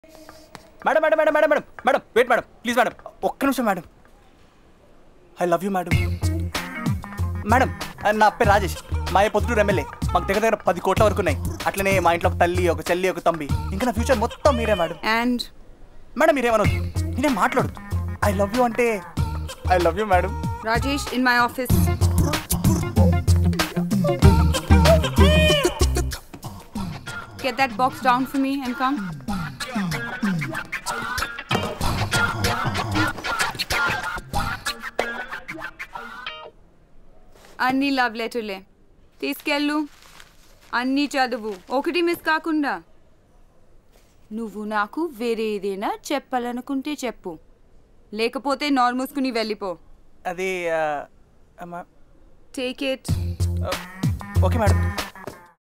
Madam madam madam madam madam madam wait madam please madam ఒక్క నిమిషం madam I love you madam madam నా పేరు రాజేష్ మా Proddatur MLA మాకు దగ్గర దగ్గర పది కోట్ల వరకు ఉన్నాయి అట్లనే మా ఇంట్లో ఒక తల్లి ఒక చెల్లి ఒక తంబి ఇంకా నా ఫ్యూచర్ మొత్తం మీరే మేడం అండ్ మేడం మీరేమనొద్దు నేనే మాట్లాడు ఐ లవ్ యూ అంటే I love you madam Rajesh in my office Get that box down for me and come. అన్ని లవ్ లెటర్లే తీసుకెళ్ళు అన్నీ చదువు ఒకటి మిస్ కాకుండా నువ్వు నాకు వేరే ఏదైనా చెప్పాలనుకుంటే చెప్పు లేకపోతే నార్ మూసుకుని వెళ్ళిపో అది ఆ, అమ్మా టేక్ ఇట్ ఓకే మేడం